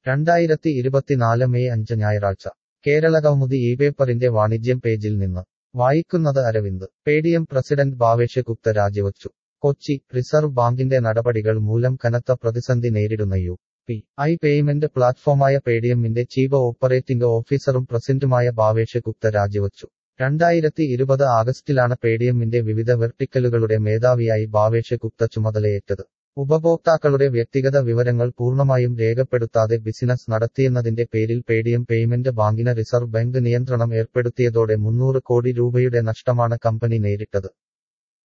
രണ്ടായിരത്തി ഇരുപത്തിനാല് മെയ് അഞ്ച് ഞായറാഴ്ച കേരളകൗമുദി ഈ പേപ്പറിന്റെ വാണിജ്യം പേജിൽ നിന്ന് വായിക്കുന്നത് അരവിന്ദ് പേടിഎം പ്രസിഡന്റ് ഭാവേഷ് ഗുപ്ത രാജിവച്ചു കൊച്ചി റിസർവ് ബാങ്കിന്റെ നടപടികൾ മൂലം കനത്ത പ്രതിസന്ധി നേരിടുന്ന യു പി ഐ പേയ്മെന്റ് പ്ലാറ്റ്ഫോമായ പേടിഎമ്മിന്റെ ചീഫ് ഓപ്പറേറ്റിംഗ് ഓഫീസറും പ്രസിഡന്റുമായ ഭാവേഷ് ഗുപ്ത രാജിവച്ചു രണ്ടായിരത്തി ഇരുപത് ആഗസ്റ്റിലാണ് പേടിഎമ്മിന്റെ വിവിധ വെർട്ടിക്കലുകളുടെ മേധാവിയായി ഭാവേഷ് ഗുപ്ത ചുമതലയേറ്റത് ഉപഭോക്താക്കളുടെ വ്യക്തിഗത വിവരങ്ങൾ പൂർണ്ണമായും രേഖപ്പെടുത്താതെ ബിസിനസ് നടത്തിയെന്നതിന്റെ പേരിൽ പേടിഎം പേയ്മെന്റ് ബാങ്കിന് റിസർവ് ബാങ്ക് നിയന്ത്രണം ഏർപ്പെടുത്തിയതോടെ മുന്നൂറ് കോടി രൂപയുടെ നഷ്ടമാണ് കമ്പനി നേരിട്ടത്